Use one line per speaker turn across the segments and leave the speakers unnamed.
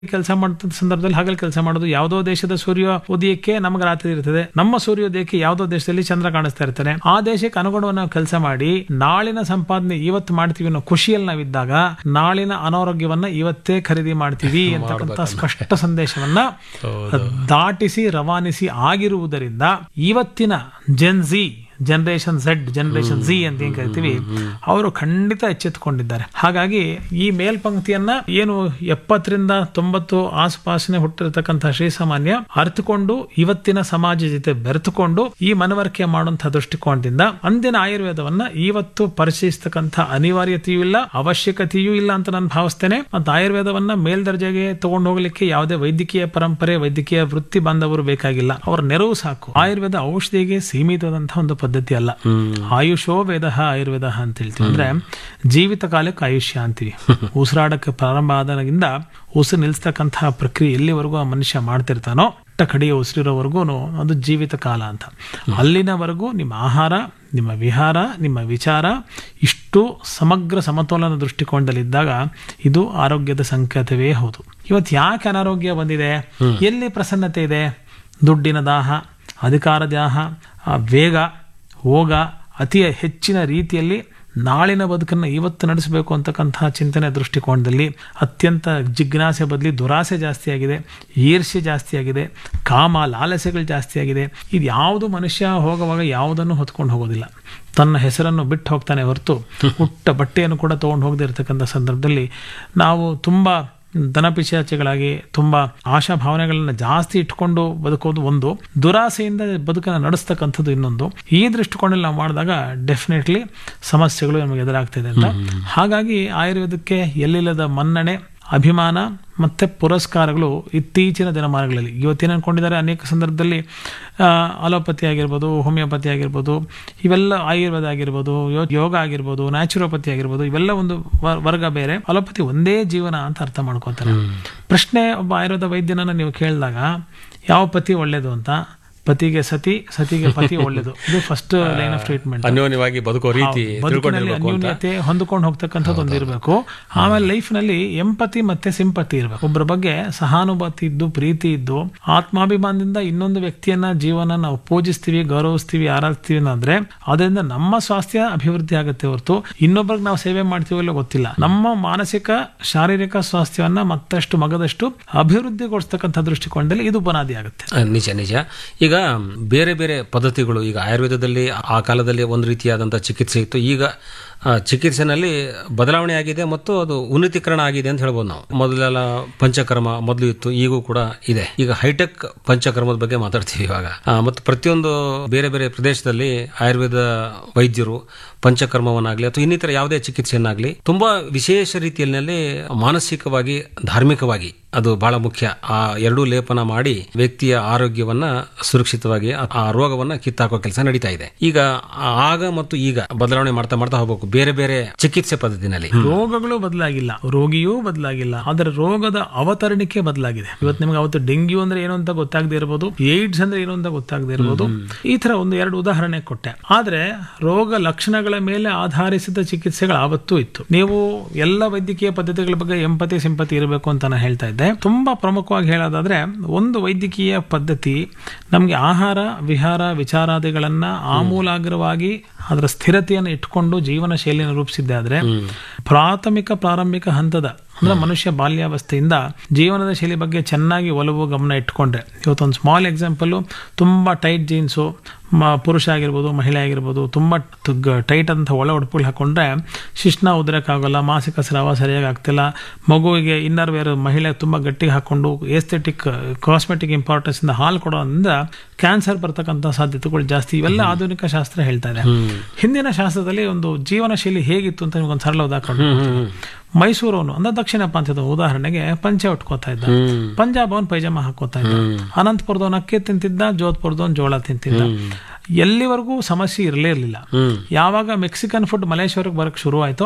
ಕೆಲಸ ಮಾಡುವಂತ ಸಂದರ್ಭದಲ್ಲಿ ಹಗಲು ಕೆಲಸ ಮಾಡೋದು ಯಾವುದೋ ದೇಶದ ಸೂರ್ಯ ಉದಯಕ್ಕೆ ನಮಗೆ ರಾತ್ರಿ ಇರ್ತದೆ ನಮ್ಮ ಸೂರ್ಯೋದಯಕ್ಕೆ ಯಾವುದೋ ದೇಶದಲ್ಲಿ ಚಂದ್ರ ಕಾಣಿಸ್ತಾ ಇರ್ತಾನೆ ಆ ದೇಶಕ್ಕೆ ಅನುಗುಣವಾಗಿ ನಾವು ಕೆಲಸ ಮಾಡಿ ನಾಳಿನ ಸಂಪಾದನೆ ಇವತ್ತು ಮಾಡ್ತೀವಿ ಅನ್ನೋ ಖುಷಿಯಲ್ಲಿ ನಾವಿದ್ದಾಗ ನಾಳಿನ ಅನಾರೋಗ್ಯವನ್ನ ಇವತ್ತೇ ಖರೀದಿ ಮಾಡ್ತೀವಿ ಅಂತಕ್ಕಂಥ ಸ್ಪಷ್ಟ ಸಂದೇಶವನ್ನ ದಾಟಿಸಿ ರವಾನಿಸಿ ಆಗಿರುವುದರಿಂದ ಇವತ್ತಿನ gen z generation Z generation Z ಅಂತ ಏನ್ ಕರಿತೀವಿ ಅವರು ಖಂಡಿತ ಎಚ್ಚೆತ್ತುಕೊಂಡಿದ್ದಾರೆ ಹಾಗಾಗಿ ಈ ಮೇಲ್ಪಂಕ್ತಿಯನ್ನ ಏನು ಎಪ್ಪತ್ತರಿಂದ ತೊಂಬತ್ತು ಆಸುಪಾಸಿನ ಹುಟ್ಟಿರತಕ್ಕಂಥ ಶ್ರೀಸಾಮಾನ್ಯ ಅರ್ಥಕೊಂಡು ಇವತ್ತಿನ ಸಮಾಜ ಜೊತೆ ಬೆರೆತುಕೊಂಡು ಈ ಮನವರಿಕೆ ಮಾಡುವಂತಹ ದೃಷ್ಟಿಕೋನದಿಂದ ಅಂದಿನ ಆಯುರ್ವೇದವನ್ನ ಇವತ್ತು ಪರಿಚಯಿಸ್ತಕ್ಕಂಥ ಅನಿವಾರ್ಯತೆಯೂ ಇಲ್ಲ ಅವಶ್ಯಕತೆಯೂ ಇಲ್ಲ ಅಂತ ನಾನು ಭಾವಿಸ್ತೇನೆ ಮತ್ತು ಆಯುರ್ವೇದವನ್ನ ಮೇಲ್ದರ್ಜೆಗೆ ತಗೊಂಡು ಹೋಗ್ಲಿಕ್ಕೆ ಯಾವುದೇ ವೈದ್ಯಕೀಯ ಪರಂಪರೆ ವೈದ್ಯಕೀಯ ವೃತ್ತಿ ಬಾಂಧವರು ಬೇಕಾಗಿಲ್ಲ ಅವರ ನೆರವು ಸಾಕು ಆಯುರ್ವೇದ ಔಷಧಿಗೆ ಸೀಮಿತವಾದಂತಹ ಒಂದು ಪದ್ಧತಿ ಅಲ್ಲ ಆಯುಷೋ ವೇದ ಆಯುರ್ವೇದ ಅಂತ ಹೇಳ್ತೀವಿ ಅಂದ್ರೆ ಜೀವಿತ ಕಾಲಕ್ಕೆ ಆಯುಷ್ಯ ಅಂತೀವಿ ಉಸಿರಾಡಕ್ಕೆ ಪ್ರಾರಂಭ ಆದಾಗಿಂದ ಉಸಿರು ನಿಲ್ಲಿಸ್ತಕ್ಕಂತಹ ಪ್ರಕ್ರಿಯೆ ಎಲ್ಲಿವರೆಗೂ ಆ ಮನುಷ್ಯ ಮಾಡ್ತಿರ್ತಾನೋ ಅಟ್ಟ ಕಡೆಯ ಉಸಿರಿರೋವರೆಗೂ ಅದು ಜೀವಿತ ಕಾಲ ಅಂತ ಅಲ್ಲಿನವರೆಗೂ ನಿಮ್ಮ ಆಹಾರ ನಿಮ್ಮ ವಿಹಾರ ನಿಮ್ಮ ವಿಚಾರ ಇಷ್ಟು ಸಮಗ್ರ ಸಮತೋಲನ ದೃಷ್ಟಿಕೋನದಲ್ಲಿದ್ದಾಗ ಇದು ಆರೋಗ್ಯದ ಸಂಕೇತವೇ ಹೌದು ಇವತ್ತು ಯಾಕೆ ಅನಾರೋಗ್ಯ ಬಂದಿದೆ ಎಲ್ಲಿ ಪ್ರಸನ್ನತೆ ಇದೆ ದುಡ್ಡಿನ ದಾಹ ಅಧಿಕಾರ ದಾಹ ಆ ವೇಗ ಹೋಗ ಅತಿ ಹೆಚ್ಚಿನ ರೀತಿಯಲ್ಲಿ ನಾಳಿನ ಬದುಕನ್ನು ಇವತ್ತು ನಡೆಸಬೇಕು ಅಂತಕ್ಕಂತಹ ಚಿಂತನೆ ದೃಷ್ಟಿಕೋನದಲ್ಲಿ ಅತ್ಯಂತ ಜಿಜ್ಞಾಸೆ ಬದಲಿ ದುರಾಸೆ ಜಾಸ್ತಿ ಆಗಿದೆ ಈರ್ಷ್ಯೆ ಜಾಸ್ತಿ ಆಗಿದೆ ಕಾಮ ಲಾಲಸೆಗಳು ಜಾಸ್ತಿ ಆಗಿದೆ ಇದು ಯಾವುದು ಮನುಷ್ಯ ಹೋಗುವಾಗ ಯಾವುದನ್ನು ಹೊತ್ಕೊಂಡು ಹೋಗೋದಿಲ್ಲ ತನ್ನ ಹೆಸರನ್ನು ಬಿಟ್ಟು ಹೋಗ್ತಾನೆ ಹೊರತು ಹುಟ್ಟ ಬಟ್ಟೆಯನ್ನು ಕೂಡ ತೊಗೊಂಡು ಹೋಗದೇ ಇರತಕ್ಕಂಥ ಸಂದರ್ಭದಲ್ಲಿ ನಾವು ತುಂಬ ದನಪಿಶಾಚಿಗಳಾಗಿ ತುಂಬ ಆಶಾ ಭಾವನೆಗಳನ್ನ ಜಾಸ್ತಿ ಇಟ್ಕೊಂಡು ಬದುಕೋದು ಒಂದು ದುರಾಸೆಯಿಂದ ಬದುಕನ್ನು ನಡೆಸ್ತಕ್ಕಂಥದ್ದು ಇನ್ನೊಂದು ಈ ದೃಷ್ಟಿಕೋನಲ್ಲಿ ನಾವು ಮಾಡಿದಾಗ ಡೆಫಿನೆಟ್ಲಿ ಸಮಸ್ಯೆಗಳು ನಮಗೆ ಎದುರಾಗ್ತಿದೆ ಅಂತ ಹಾಗಾಗಿ ಆಯುರ್ವೇದಕ್ಕೆ ಎಲ್ಲಿಲ್ಲದ ಮನ್ನಣೆ ಅಭಿಮಾನ ಮತ್ತೆ ಪುರಸ್ಕಾರಗಳು ಇತ್ತೀಚಿನ ದಿನಮಾನಗಳಲ್ಲಿ ಇವತ್ತೇನು ಅನ್ಕೊಂಡಿದ್ದಾರೆ ಅನೇಕ ಸಂದರ್ಭದಲ್ಲಿ ಅಲೋಪತಿ ಆಗಿರ್ಬೋದು ಹೋಮಿಯೋಪತಿ ಆಗಿರ್ಬೋದು ಇವೆಲ್ಲ ಆಯುರ್ವೇದ ಆಗಿರ್ಬೋದು ಯೋಗ ಆಗಿರ್ಬೋದು ನ್ಯಾಚುರೋಪತಿ ಆಗಿರ್ಬೋದು ಇವೆಲ್ಲ ಒಂದು ವರ್ಗ ಬೇರೆ ಅಲೋಪತಿ ಒಂದೇ ಜೀವನ ಅಂತ ಅರ್ಥ ಮಾಡ್ಕೋತಾರೆ ಪ್ರಶ್ನೆ ಒಬ್ಬ ಆಯುರ್ವೇದ ವೈದ್ಯನನ್ನ ನೀವು ಕೇಳಿದಾಗ ಯಾವ ಪತಿ ಒಳ್ಳೇದು ಅಂತ ಪತಿಗೆ ಸತಿ ಸತಿಗೆ ಪತಿ ಒಳ್ಳೇದು ಇದು ಫಸ್ಟ್ ಲೈನ್ ಆಫ್ ಟ್ರೀಟ್ಮೆಂಟ್
ಅನ್ಯೋನ್ಯವಾಗಿ ಬದುಕೋ ರೀತಿ
ಬದುಕಿನಲ್ಲಿ ಅನ್ಯೂನ್ಯತೆ ಹೊಂದ್ಕೊಂಡು ಹೋಗ್ತಕ್ಕಂಥದ್ದು ಒಂದು ಇರಬೇಕು ಆಮೇಲೆ ಲೈಫ್ ನಲ್ಲಿ ಎಂಪತಿ ಮತ್ತೆ ಸಿಂಪತಿ ಇರಬೇಕು ಒಬ್ಬರ ಬಗ್ಗೆ ಸಹಾನುಭೂತಿ ಇದ್ದು ಪ್ರೀತಿ ಇದ್ದು ಆತ್ಮಾಭಿಮಾನದಿಂದ ಇನ್ನೊಂದು ವ್ಯಕ್ತಿಯನ್ನ ಜೀವನ ನಾವು ಪೂಜಿಸ್ತೀವಿ ಗೌರವಿಸ್ತೀವಿ ಆರಾಧಿಸ್ತೀವಿ ಅಂದ್ರೆ ಅದರಿಂದ ನಮ್ಮ ಸ್ವಾಸ್ಥ್ಯ ಅಭಿವೃದ್ಧಿ ಆಗುತ್ತೆ ಹೊರತು ಇನ್ನೊಬ್ಬರಿಗೆ ನಾವು ಸೇವೆ ಮಾಡ್ತೀವಲ್ಲ ಗೊತ್ತಿಲ್ಲ ನಮ್ಮ ಮಾನಸಿಕ ಶಾರೀರಿಕ ಸ್ವಾಸ್ಥ್ಯವನ್ನ ಮತ್ತಷ್ಟು ಮಗದಷ್ಟು ಅಭಿವೃದ್ಧಿಗೊಳಿಸ್ತಕ್ಕಂಥ ದೃಷ್ಟಿಕೋನದಲ್ಲಿ ಇದು ಬುನಾದಿ ಆಗುತ್ತೆ
ನಿಜ ನಿಜ ಈಗ ಬೇರೆ ಬೇರೆ ಪದ್ಧತಿಗಳು ಈಗ ಆಯುರ್ವೇದದಲ್ಲಿ ಆ ಕಾಲದಲ್ಲಿ ಒಂದು ರೀತಿಯಾದಂಥ ಚಿಕಿತ್ಸೆ ಇತ್ತು ಈಗ ಚಿಕಿತ್ಸೆನಲ್ಲಿ ಬದಲಾವಣೆ ಆಗಿದೆ ಮತ್ತು ಅದು ಉನ್ನತೀಕರಣ ಆಗಿದೆ ಅಂತ ಹೇಳ್ಬೋದು ನಾವು ಮೊದಲೆಲ್ಲ ಪಂಚಕರ್ಮ ಮೊದಲು ಇತ್ತು ಈಗೂ ಕೂಡ ಇದೆ ಈಗ ಹೈಟೆಕ್ ಪಂಚಕರ್ಮದ ಬಗ್ಗೆ ಮಾತಾಡ್ತೀವಿ ಇವಾಗ ಮತ್ತು ಪ್ರತಿಯೊಂದು ಬೇರೆ ಬೇರೆ ಪ್ರದೇಶದಲ್ಲಿ ಆಯುರ್ವೇದ ವೈದ್ಯರು ಪಂಚಕರ್ಮವನ್ನಾಗಲಿ ಅಥವಾ ಇನ್ನಿತರ ಯಾವುದೇ ಚಿಕಿತ್ಸೆಯನ್ನಾಗಲಿ ತುಂಬಾ ವಿಶೇಷ ರೀತಿಯಲ್ಲಿ ಮಾನಸಿಕವಾಗಿ ಧಾರ್ಮಿಕವಾಗಿ ಅದು ಬಹಳ ಮುಖ್ಯ ಆ ಎರಡೂ ಲೇಪನ ಮಾಡಿ ವ್ಯಕ್ತಿಯ ಆರೋಗ್ಯವನ್ನ ಸುರಕ್ಷಿತವಾಗಿ ಆ ರೋಗವನ್ನ ಕಿತ್ತಾಕೋ ಕೆಲಸ ನಡೀತಾ ಇದೆ ಈಗ ಆಗ ಮತ್ತು ಈಗ ಬದಲಾವಣೆ ಮಾಡ್ತಾ ಮಾಡ್ತಾ ಹೋಗ್ಬೇಕು ಬೇರೆ ಬೇರೆ ಚಿಕಿತ್ಸೆ ಪದ್ಧತಿನಲ್ಲಿ
ರೋಗಗಳು ಬದಲಾಗಿಲ್ಲ ರೋಗಿಯೂ ಬದಲಾಗಿಲ್ಲ ಆದರೆ ರೋಗದ ಅವತರಣಿಕೆ ಬದಲಾಗಿದೆ ಇವತ್ತು ನಿಮ್ಗೆ ಅವತ್ತು ಡೆಂಗ್ಯೂ ಅಂದ್ರೆ ಏನು ಅಂತ ಗೊತ್ತಾಗದೇ ಇರಬಹುದು ಏಡ್ಸ್ ಅಂದ್ರೆ ಏನು ಅಂತ ಗೊತ್ತಾಗದೇ ಇರಬಹುದು ಈ ತರ ಒಂದು ಎರಡು ಉದಾಹರಣೆ ಕೊಟ್ಟೆ ಆದ್ರೆ ರೋಗ ಲಕ್ಷಣಗಳ ಮೇಲೆ ಆಧಾರಿಸಿದ ಚಿಕಿತ್ಸೆಗಳು ಆವತ್ತೂ ಇತ್ತು ನೀವು ಎಲ್ಲ ವೈದ್ಯಕೀಯ ಪದ್ಧತಿಗಳ ಬಗ್ಗೆ ಎಂಪತಿ ಸಿಂಪತಿ ಇರಬೇಕು ಅಂತ ನಾನು ಹೇಳ್ತಾ ಇದ್ದೆ ತುಂಬಾ ಪ್ರಮುಖವಾಗಿ ಹೇಳೋದಾದ್ರೆ ಒಂದು ವೈದ್ಯಕೀಯ ಪದ್ಧತಿ ನಮಗೆ ಆಹಾರ ವಿಹಾರ ವಿಚಾರಾದಿಗಳನ್ನ ಆಮೂಲಾಗ್ರವಾಗಿ ಅದರ ಸ್ಥಿರತೆಯನ್ನು ಇಟ್ಕೊಂಡು ಜೀವನ ಶೈಲಿಯನ್ನು ರೂಪಿಸಿದ್ದೆ ಆದ್ರೆ ಪ್ರಾಥಮಿಕ ಪ್ರಾರಂಭಿಕ ಹಂತದ ಅಂದ್ರೆ ಮನುಷ್ಯ ಬಾಲ್ಯಾವಸ್ಥೆಯಿಂದ ಜೀವನದ ಶೈಲಿ ಬಗ್ಗೆ ಚೆನ್ನಾಗಿ ಒಲವು ಗಮನ ಇಟ್ಕೊಂಡ್ರೆ ಇವತ್ತೊಂದು ಸ್ಮಾಲ್ ಎಕ್ಸಾಂಪಲ್ ತುಂಬಾ ಟೈಟ್ ಜೀನ್ಸು ಪುರುಷ ಆಗಿರ್ಬೋದು ಮಹಿಳೆ ಆಗಿರ್ಬೋದು ತುಂಬ ಟೈಟ್ ಅಂತ ಒಳ ಉಡುಪುಗಳು ಹಾಕೊಂಡ್ರೆ ಶಿಶ್ನ ಉದ್ರಕ್ಕಾಗಲ್ಲ ಮಾಸಿಕ ಸ್ರಾವ ಸರಿಯಾಗಿ ಆಗ್ತಿಲ್ಲ ಮಗುವಿಗೆ ಇನ್ನರ್ ವೇರ್ ಮಹಿಳೆ ತುಂಬ ಗಟ್ಟಿಗೆ ಹಾಕೊಂಡು ಏಸ್ಥೆಟಿಕ್ ಕಾಸ್ಮೆಟಿಕ್ ಇಂಪಾರ್ಟೆನ್ಸ್ ಇಂದ ಹಾಲು ಕೊಡೋದ್ರಿಂದ ಕ್ಯಾನ್ಸರ್ ಬರ್ತಕ್ಕಂಥ ಸಾಧ್ಯತೆಗಳು ಜಾಸ್ತಿ ಇವೆಲ್ಲ ಆಧುನಿಕ ಶಾಸ್ತ್ರ ಹೇಳ್ತಾ ಇದೆ ಹಿಂದಿನ ಶಾಸ್ತ್ರದಲ್ಲಿ ಒಂದು ಜೀವನ ಶೈಲಿ ಹೇಗಿತ್ತು ಅಂತ ನಿಮ್ಗೊಂದು ಸರಳ ಉದಾಹರಣೆ ಮೈಸೂರವನು ಅಂದ್ರೆ ದಕ್ಷಿಣ ಪ್ರಾಂತ್ಯದ ಉದಾಹರಣೆಗೆ ಪಂಚೆ ಉಟ್ಕೋತಾ ಇದ್ದ ಪಂಜಾಬ್ ಅವನ್ ಪೈಜಾಮ ಹಾಕೋತಾ ಇದ್ದ ಅನಂತಪುರದವನ್ ಅಕ್ಕಿ ತಿಂತಿದ್ದ ಜೋಧ್ಪುರದವನ್ ಜೋಳ ತಿಂತಿದ್ದ ಎಲ್ಲಿವರೆಗೂ ಸಮಸ್ಯೆ ಇರಲೇ ಇರಲಿಲ್ಲ ಯಾವಾಗ ಮೆಕ್ಸಿಕನ್ ಫುಡ್ ಮಲೇಶ್ವರಕ್ಕೆ ಬರಕ್ ಶುರು ಆಯ್ತೋ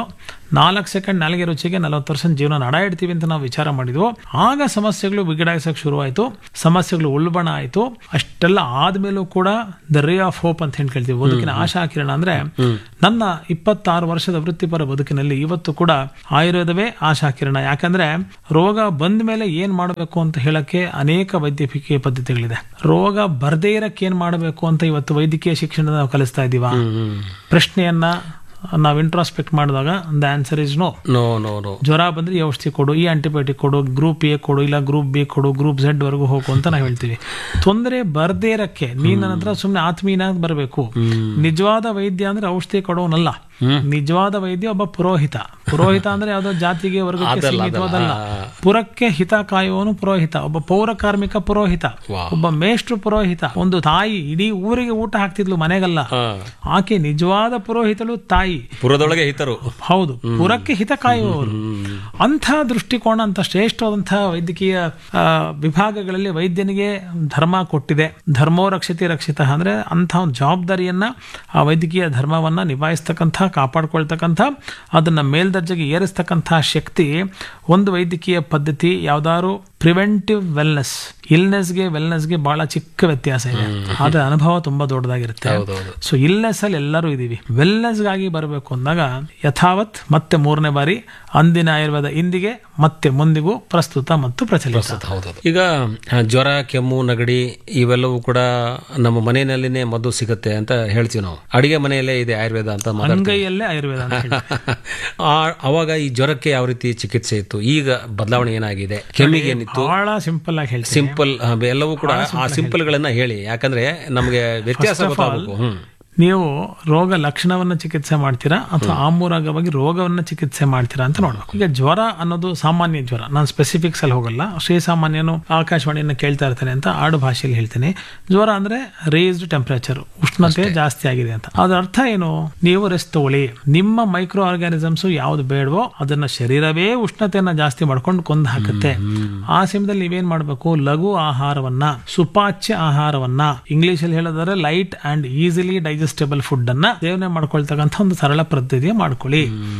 ನಾಲ್ಕು ಸೆಕೆಂಡ್ ನಾಲ್ಗೆ ರುಚಿಗೆ ನಲವತ್ತು ಪರ್ಸೆಂಟ್ ಜೀವನ ನಡ ಇಡ್ತೀವಿ ಅಂತ ನಾವು ವಿಚಾರ ಮಾಡಿದ್ವು ಆಗ ಸಮಸ್ಯೆಗಳು ಬಿಗಡಾಯಿಸಕ್ಕೆ ಶುರುವಾಯಿತು ಸಮಸ್ಯೆಗಳು ಉಲ್ಬಣ ಆಯಿತು ಅಷ್ಟೆಲ್ಲ ಆದ್ಮೇಲೂ ಕೂಡ ದ ರೇ ಆಫ್ ಹೋಪ್ ಅಂತ ಹೇಳಿ ಕೇಳ್ತೀವಿ ಬದುಕಿನ ಆಶಾ ಕಿರಣ ಅಂದ್ರೆ ನನ್ನ ಇಪ್ಪತ್ತಾರು ವರ್ಷದ ವೃತ್ತಿಪರ ಬದುಕಿನಲ್ಲಿ ಇವತ್ತು ಕೂಡ ಆಯುರ್ವೇದವೇ ಆಶಾ ಕಿರಣ ಯಾಕಂದ್ರೆ ರೋಗ ಬಂದ ಮೇಲೆ ಏನ್ ಮಾಡಬೇಕು ಅಂತ ಹೇಳಕ್ಕೆ ಅನೇಕ ವೈದ್ಯಕೀಯ ಪದ್ಧತಿಗಳಿದೆ ರೋಗ ಬರ್ದೇ ಇರಕ್ಕೆ ಏನ್ ಮಾಡಬೇಕು ಅಂತ ಇವತ್ತು ವೈದ್ಯಕೀಯ ಶಿಕ್ಷಣ ನಾವು ಕಲಿಸ್ತಾ ಇದೀವ ಪ್ರಶ್ನೆಯನ್ನ ನಾವು ಇಂಟ್ರಾಸ್ಪೆಕ್ಟ್ ಮಾಡಿದಾಗ the answer is no
no no no
ಜ್ವರ ಬಂದ್ರೆ ಈ ಔಷಧಿ ಕೊಡು ಈ ಆಂಟಿಬಯೋಟಿಕ್ ಕೊಡು ಗ್ರೂಪ್ ಎ ಕೊಡು ಇಲ್ಲ ಗ್ರೂಪ್ ಬಿ ಕೊಡು ಗ್ರೂಪ್ ಝೆಡ್ ವರೆಗೂ ಹೋಗು ಅಂತ ನಾವು ಹೇಳ್ತೀವಿ ತೊಂದರೆ ಬರ್ದೇ ಇರಕ್ಕೆ ನೀನ್ ನನ್ನ ಹತ್ರ ಸುಮ್ಮನೆ ಆತ್ಮೀಯನಾಗಿ ಬರಬೇಕು ನಿಜವಾದ ವೈದ್ಯ ಅಂದ್ರೆ ಔಷಧಿ ಕೊಡೋನಲ್ಲ ನಿಜವಾದ ವೈದ್ಯ ಒಬ್ಬ ಪುರೋಹಿತ ಪುರೋಹಿತ ಅಂದ್ರೆ ಯಾವ್ದೋ ಜಾತಿಗೆ ವರ್ಗಕ್ಕೆ ಸೀಮಿತವಾದಲ್ಲ ಪುರಕ್ಕೆ ಹಿತ ಕಾಯುವವನು ಪುರೋಹಿತ ಒಬ್ಬ ಪೌರ ಕಾರ್ಮಿಕ ಪುರೋಹಿತ
ವಾಹ್.
ಒಬ್ಬ ಮೇಷ್ಟ್ರು ಪುರೋಹಿತ ಒಂದು ತಾಯಿ ಇಡೀ ಊರಿಗೆ ಊಟ ಹಾಕ್ತಿದ್ಲು ಮನೆಗಲ್ಲ
ಹಾ.
ಆಕೆ ನಿಜವಾದ ಪುರೋಹಿತಳು ತಾಯಿ
ಪುರದೊಳಗೆ ಹಿತರು
ಹೌದು ಪುರಕ್ಕೆ ಹಿತ ಕಾಯುವವರು ಅಂಥ ದೃಷ್ಟಿಕೋನ ಅಂತ ಶ್ರೇಷ್ಠವಾದಂತಹ ವೈದ್ಯಕೀಯ ಆ, ವಿಭಾಗಗಳಲ್ಲಿ ವೈದ್ಯನಿಗೆ ಧರ್ಮ ಕೊಟ್ಟಿದೆ ಧರ್ಮೋ ರಕ್ಷತೆ ರಕ್ಷಿತ ಅಂದ್ರೆ ಅಂಥ ಒಂದು ಜವಾಬ್ದಾರಿಯನ್ನ ಆ ವೈದ್ಯಕೀಯ ಧರ್ಮವನ್ನ ನಿಭಾಯಿಸ್ತಕ್ಕಂಥ ಕಾಪಾಡ್ಕೊಳ್ತಕ್ಕಂಥ ಅದನ್ನ ಮೇಲ್ದರ್ಜೆಗೆ ಏರಿಸ್ತಕ್ಕಂಥ ಶಕ್ತಿ ಒಂದು ವೈದ್ಯಕೀಯ ಪದ್ಧತಿ ಯಾವ್ದಾದ್ರು ಪ್ರಿವೆಂಟಿವ್ ವೆಲ್ನೆಸ್ ಇಲ್ನೆಸ್ಗೆ ವೆಲ್ನೆಸ್ಗೆ ಬಹಳ ಚಿಕ್ಕ ವ್ಯತ್ಯಾಸ ಇದೆ ಆದ್ರೆ ಅನುಭವ ತುಂಬಾ ದೊಡ್ಡದಾಗಿರುತ್ತೆ
ಹೌದೌದು
ಸೊ ಇಲ್ನೆಸ್ ಅಲ್ಲಿ ಎಲ್ಲರೂ ಇದೀವಿ ವೆಲ್ನೆಸ್ ಗಾಗಿ ಬರಬೇಕು ಅಂದಾಗ ಯಥಾವತ್ ಮತ್ತೆ ಮೂರನೇ ಬಾರಿ ಅಂದಿನ ಆಯುರ್ವೇದ ಇಂದಿಗೆ ಮತ್ತೆ ಮುಂದಿಗೂ ಪ್ರಸ್ತುತ ಮತ್ತು ಪ್ರಚಲಿತ
ಹೌದು ಈಗ ಆ, ಜ್ವರ ಕೆಮ್ಮು ನಗಡಿ ಇವೆಲ್ಲವೂ ಕೂಡ ನಮ್ಮ ಮನೆಯಲ್ಲಿನೇ ಮದ್ದು ಸಿಗುತ್ತೆ ಅಂತ ಹೇಳ್ತೀವಿ ನಾವು ಅಡಿಗೆ ಮನೆಯಲ್ಲೇ ಇದೆ ಆಯುರ್ವೇದ ಅಂತ ಮಾತಾಡ್ತೀವಿ
ಅಂಗೈಯಲ್ಲೇ ಆಯುರ್ವೇದ ಅಂತ ಹೇಳ್ತಾರೆ.
ಆ- ಅವಾಗ ಈ ಜ್ವರಕ್ಕೆ ಯಾವ ರೀತಿ ಚಿಕಿತ್ಸೆ ಇತ್ತು ಈಗ ಬದಲಾವಣೆ ಏನಾಗಿದೆ ಕೆಮ್ಮಿಗೆ ಏನಿತ್ತು
ಬಹಳ ಸಿಂಪಲ್ ಆಗಿ ಹೇಳ್ತೀನಿ
ಸಿಂಪಲ್ ಎಲ್ಲವೂ ಕೂಡ ಆ ಸಿಂಪಲ್ ಗಳನ್ನ ಹೇಳಿ ಯಾಕಂದ್ರೆ ನಮಗೆ ವ್ಯತ್ಯಾಸ ಗೊತ್ತಾಗಬೇಕು ಹ್ಮ್
ನೀವು ರೋಗ ಲಕ್ಷಣವನ್ನ ಚಿಕಿತ್ಸೆ ಮಾಡ್ತೀರಾ ಅಥವಾ ಆಮೂರಾಗವಾಗಿ ರೋಗವನ್ನ ಚಿಕಿತ್ಸೆ ಮಾಡ್ತೀರಾ ಅಂತ ನೋಡ್ಬೇಕು ಈಗ ಜ್ವರ ಅನ್ನೋದು ಸಾಮಾನ್ಯ ಜ್ವರ ನಾನು ಸ್ಪೆಸಿಫಿಕ್ಸ್ ಅಲ್ಲಿ ಹೋಗಲ್ಲ ಶ್ರೀ ಸಾಮಾನ್ಯನು ಆಕಾಶವಾಣಿಯನ್ನ ಕೇಳ್ತಾ ಇರ್ತಾನೆ ಅಂತ ಆಡು ಭಾಷೆಯಲ್ಲಿ ಹೇಳ್ತೀನಿ ಜ್ವರ ಅಂದ್ರೆ ರೇಸ್ಡ್ ಟೆಂಪರೇಚರ್ ಉಷ್ಣತೆ ಜಾಸ್ತಿ ಆಗಿದೆ ಅಂತ ಅದ್ರ ಅರ್ಥ ಏನು ನೀವು ರೆಸ್ಟ್ ತಗೊಳ್ಳಿ ನಿಮ್ಮ ಮೈಕ್ರೋ ಆರ್ಗ್ಯಾನಿಸಮ್ಸ್ ಯಾವ್ದು ಬೇಡವೋ ಅದನ್ನ ಶರೀರವೇ ಉಷ್ಣತೆಯನ್ನ ಜಾಸ್ತಿ ಮಾಡ್ಕೊಂಡು ಕೊಂದು ಹಾಕುತ್ತೆ ಆ ಸಮಯದಲ್ಲಿ ನೀವೇನ್ ಮಾಡಬೇಕು ಲಘು ಆಹಾರವನ್ನ ಸುಪಾಚ್ಯ ಆಹಾರವನ್ನ ಇಂಗ್ಲಿಷ್ ಅಲ್ಲಿ ಹೇಳೋದಾದ್ರೆ light and easily digestible food ಅನ್ನ ಸೇವನೆ ಮಾಡ್ಕೊಳ್ತಕ್ಕಂಥ ಒಂದು ಸರಳ ಪದ್ಧತಿಯ ಮಾಡ್ಕೊಳ್ಳಿ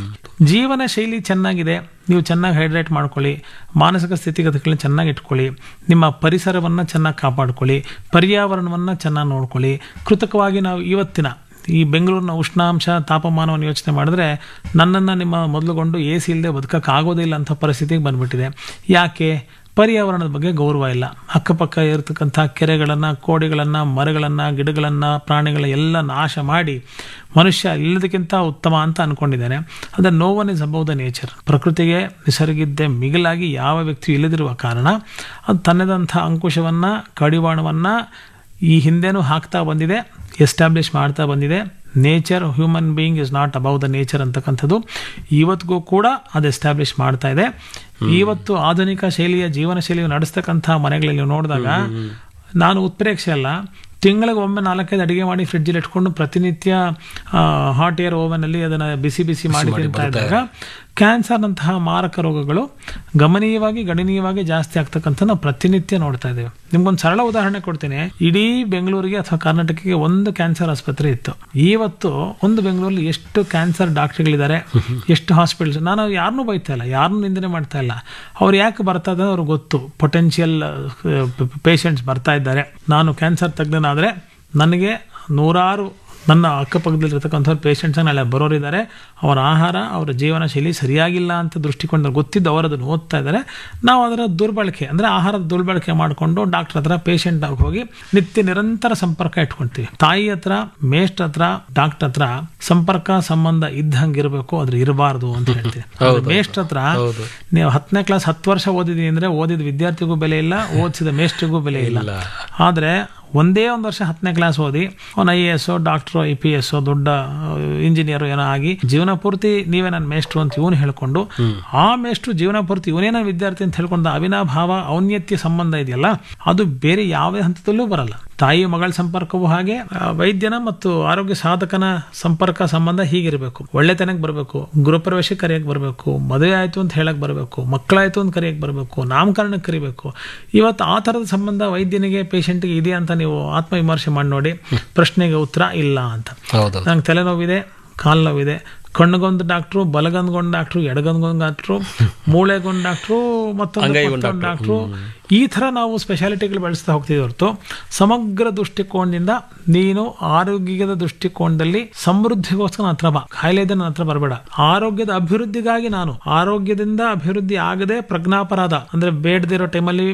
ಜೀವನ ಶೈಲಿ ಚೆನ್ನಾಗಿದೆ ನೀವು ಚೆನ್ನಾಗಿ ಹೈಡ್ರೇಟ್ ಮಾಡ್ಕೊಳ್ಳಿ ಮಾನಸಿಕ ಸ್ಥಿತಿಗತಿಗಳನ್ನ ಚೆನ್ನಾಗಿ ಇಟ್ಕೊಳ್ಳಿ ನಿಮ್ಮ ಪರಿಸರವನ್ನ ಚೆನ್ನಾಗಿ ಕಾಪಾಡ್ಕೊಳ್ಳಿ ಪರ್ಯಾವರಣವನ್ನ ಚೆನ್ನಾಗಿ ನೋಡ್ಕೊಳ್ಳಿ ಕೃತಕವಾಗಿ ನಾವು ಇವತ್ತಿನ ಈ ಬೆಂಗಳೂರಿನ ಉಷ್ಣಾಂಶ ತಾಪಮಾನವನ್ನು ಯೋಚನೆ ಮಾಡಿದ್ರೆ ನನ್ನನ್ನು ನಿಮ್ಮ ಮೊದಲುಗೊಂಡು ಎ ಸಿ ಇಲ್ಲದೆ ಬದುಕಕ್ಕೆ ಆಗೋದಿಲ್ಲ ಅಂತ ಪರಿಸ್ಥಿತಿಗೆ ಬಂದ್ಬಿಟ್ಟಿದೆ ಯಾಕೆ ಪರ್ಯಾವರಣದ ಬಗ್ಗೆ ಗೌರವ ಇಲ್ಲ ಅಕ್ಕಪಕ್ಕ ಇರತಕ್ಕಂಥ ಕೆರೆಗಳನ್ನು ಕೋಡಿಗಳನ್ನು ಮರಗಳನ್ನು ಗಿಡಗಳನ್ನು ಪ್ರಾಣಿಗಳ ಎಲ್ಲ ನಾಶ ಮಾಡಿ ಮನುಷ್ಯ ಎಲ್ಲದಕ್ಕಿಂತ ಉತ್ತಮ ಅಂತ ಅನ್ಕೊಂಡಿದ್ದಾನೆ ಅದರ no one is above the nature ಪ್ರಕೃತಿಗೆ ನಿಸರ್ಗಿದ್ದೆ ಮಿಗಿಲಾಗಿ ಯಾವ ವ್ಯಕ್ತಿಯು ಇಲ್ಲದಿರುವ ಕಾರಣ ಅದು ತನ್ನದಂಥ ಅಂಕುಶವನ್ನು ಕಡಿವಾಣವನ್ನು ಈ ಹಿಂದೆನೂ ಹಾಕ್ತಾ ಬಂದಿದೆ ಎಸ್ಟಾಬ್ಲಿಷ್ ಮಾಡ್ತಾ ಬಂದಿದೆ nature human being is not above the nature ಅಂತಕ್ಕಂಥದ್ದು ಇವತ್ತಿಗೂ ಕೂಡ ಅದು ಎಸ್ಟಾಬ್ಲಿಷ್ ಮಾಡ್ತಾ ಇದೆ ಇವತ್ತು ಆಧುನಿಕ ಶೈಲಿಯ ಜೀವನ ಶೈಲಿಯು ನಡೆಸ್ತಕ್ಕಂಥ ಮನೆಗಳಲ್ಲಿ ನೀವು ನೋಡಿದಾಗ ನಾನು ಉತ್ಪ್ರೇಕ್ಷೆ ಅಲ್ಲ ತಿಂಗಳಿಗೆ ಒಮ್ಮೆ ನಾಲ್ಕೈದು ಅಡಿಗೆ ಮಾಡಿ ಫ್ರಿಡ್ಜಲ್ಲಿ ಇಟ್ಕೊಂಡು ಪ್ರತಿನಿತ್ಯ ಹಾಟ್ ಏರ್ ಓವನಲ್ಲಿ ಅದನ್ನ ಬಿಸಿ ಬಿಸಿ ಮಾಡಿ ತಿಂತಾ ಇದ್ದಾಗ ಕ್ಯಾನ್ಸರ್ನಂತಹ ಮಾರಕ ರೋಗಗಳು ಗಮನೀಯವಾಗಿ ಗಣನೀಯವಾಗಿ ಜಾಸ್ತಿ ಆಗ್ತಕ್ಕಂಥ ನಾವು ಪ್ರತಿನಿತ್ಯ ನೋಡ್ತಾ ಇದ್ದೇವೆ ನಿಮ್ಗೊಂದು ಸರಳ ಉದಾಹರಣೆ ಕೊಡ್ತೀನಿ ಇಡೀ ಬೆಂಗಳೂರಿಗೆ ಅಥವಾ ಕರ್ನಾಟಕಕ್ಕೆ ಒಂದು ಕ್ಯಾನ್ಸರ್ ಆಸ್ಪತ್ರೆ ಇತ್ತು ಇವತ್ತು ಒಂದು ಬೆಂಗಳೂರಲ್ಲಿ ಎಷ್ಟು ಕ್ಯಾನ್ಸರ್ ಡಾಕ್ಟರ್ಗಳಿದ್ದಾರೆ ಎಷ್ಟು ಹಾಸ್ಪಿಟಲ್ಸ್ ನಾನು ಯಾರನ್ನೂ ಬೈತಾ ಇಲ್ಲ ಯಾರನ್ನೂ ನಿಂದನೆ ಮಾಡ್ತಾ ಇಲ್ಲ ಅವ್ರು ಯಾಕೆ ಬರ್ತಾ ಇದ್ದಾರೆ ಅವ್ರಿಗೆ ಗೊತ್ತು ಪೊಟೆನ್ಷಿಯಲ್ ಪೇಷಂಟ್ಸ್ ಬರ್ತಾ ಇದ್ದಾರೆ ನಾನು ಕ್ಯಾನ್ಸರ್ ತಜ್ಞನಾದರೆ ನನಗೆ ನೂರಾರು ನನ್ನ ಅಕ್ಕಪಕ್ಕದಲ್ಲಿರ್ತಕ್ಕಂಥವ್ರು ಪೇಷಂಟ್ಸ್ ನಾಳೆ ಬರೋರಿದ್ದಾರೆ ಅವರ ಆಹಾರ ಅವರ ಜೀವನ ಶೈಲಿ ಸರಿಯಾಗಿಲ್ಲ ಅಂತ ದೃಷ್ಟಿಕೋನ ಗೊತ್ತಿದ್ದು ಅವರು ಅದನ್ನು ಓದ್ತಾ ಇದ್ದಾರೆ ನಾವು ಅದರ ದುರ್ಬಳಕೆ ಅಂದರೆ ಆಹಾರದ ದುರ್ಬಳಕೆ ಮಾಡಿಕೊಂಡು ಡಾಕ್ಟರ್ ಹತ್ರ ಪೇಷಂಟ್ ಆಗಿ ಹೋಗಿ ನಿತ್ಯ ನಿರಂತರ ಸಂಪರ್ಕ ಇಟ್ಕೊಂತೀವಿ ತಾಯಿ ಹತ್ರ ಮೇಸ್ಟ್ ಹತ್ರ ಡಾಕ್ಟರ್ ಹತ್ರ ಸಂಪರ್ಕ ಸಂಬಂಧ ಇದ್ದಂಗಿರಬೇಕು ಅದ್ರ ಇರಬಾರ್ದು ಅಂತ ಹೇಳ್ತೀವಿ ಮೇಸ್ಟ್ ಹತ್ರ ನೀವು ಹತ್ತನೇ ಕ್ಲಾಸ್ ಹತ್ತು ವರ್ಷ ಓದಿದೀನಿ ಅಂದ್ರೆ ಓದಿದ ವಿದ್ಯಾರ್ಥಿಗೂ ಬೆಲೆ ಇಲ್ಲ ಓದಿಸಿದ ಮೇಸ್ಟ್ರಿಗೂ ಬೆಲೆ ಇಲ್ಲ ಆದ್ರೆ ಒಂದೇ ಒಂದು ವರ್ಷ ಹತ್ತನೇ ಕ್ಲಾಸ್ ಓದಿ ಅವ್ನು I A S doctor I P S ದೊಡ್ಡ ಇಂಜಿನಿಯರ್ ಏನೋ ಆಗಿ ಜೀವನ ಪೂರ್ತಿ ನೀವೇ ನನ್ನ ಮೇಷ್ಟ್ರು ಅಂತ ಇವನು ಹೇಳ್ಕೊಂಡು ಆ ಮೇಷ್ಟ್ರು ಜೀವನ ಪೂರ್ತಿ ಇವನೇ ನನ್ನ ವಿದ್ಯಾರ್ಥಿ ಅಂತ ಹೇಳ್ಕೊಂಡು ಅವಿನಾಭಾವ ಔನ್ನತ್ಯ ಸಂಬಂಧ ಇದೆಯಲ್ಲ ಅದು ಬೇರೆ ಯಾವುದೇ ಹಂತದಲ್ಲೂ ಬರಲ್ಲ ತಾಯಿ ಮಗಳ ಸಂಪರ್ಕವೂ ಹಾಗೆ ಆ, ವೈದ್ಯನ ಮತ್ತು ಆರೋಗ್ಯ ಸಾಧಕನ ಸಂಪರ್ಕ ಸಂಬಂಧ ಹೀಗಿರಬೇಕು ಒಳ್ಳೆತನಕ್ಕೆ ಬರಬೇಕು ಗೃಹಪ್ರವೇಶಕ್ಕೆ ಕರೆಯಕ್ಕೆ ಬರಬೇಕು ಮದುವೆ ಆಯ್ತು ಅಂತ ಹೇಳಕ್ ಬರಬೇಕು ಮಕ್ಕಳಾಯ್ತು ಅಂತ ಕರೆಯಕ್ಕೆ ಬರಬೇಕು ನಾಮಕರಣಕ್ಕೆ ಕರಿಬೇಕು ಇವತ್ತು ಆ ಥರದ ಸಂಬಂಧ ವೈದ್ಯನಿಗೆ ಪೇಷಂಟ್ಗೆ ಇದೆ ಅಂತ ನೀವು ಆತ್ಮವಿಮರ್ಶೆ ಮಾಡಿ ನೋಡಿ ಪ್ರಶ್ನೆಗೆ ಉತ್ತರ ಇಲ್ಲ ಅಂತ
ಹೌದು
ನಂಗೆ ತಲೆನೋವಿದೆ ಕಾಲು ನೋವಿದೆ ಕಣ್ಗೊಂದು ಡಾಕ್ಟ್ರು ಬಲಗಂದ್ಗೊಂದು ಡಾಕ್ಟ್ರು ಎಡಗಂದ್ಗೊಂದು ಡಾಕ್ಟ್ರು ಮೂಳೆಗೊಂದು ಡಾಕ್ಟ್ರು ಮತ್ತೊಂದು
ಅಂಗೈಗೊಂದು
ಮತ್ತೊಂದು ಡಾಕ್ಟ್ರು ಈ ತರ ನಾವು ಸ್ಪೆಷಾಲಿಟಿಗಳು ಬೆಳೆಸ್ತಾ ಹೋಗ್ತೀವಿ ಹೊರತು ಸಮಗ್ರ ದೃಷ್ಟಿಕೋನದಿಂದ ನೀನು ಆರೋಗ್ಯದ ದೃಷ್ಟಿಕೋನದಲ್ಲಿ ಸಮೃದ್ಧಿಗೋಸ್ಕರ ನನ್ನ ಹತ್ರ ಬಾ ಕಾಯಿಲೆ ಇದ್ರೆ ನನ್ನ ಹತ್ರ ಬರಬೇಡ ಆರೋಗ್ಯದ ಅಭಿವೃದ್ಧಿಗಾಗಿ ನಾನು ಆರೋಗ್ಯದಿಂದ ಅಭಿವೃದ್ಧಿ ಆಗದೆ ಪ್ರಜ್ಞಾಪರಾಧ ಅಂದ್ರೆ ಬೇಡದಿರೋ ಟೈಮಲ್ಲಿ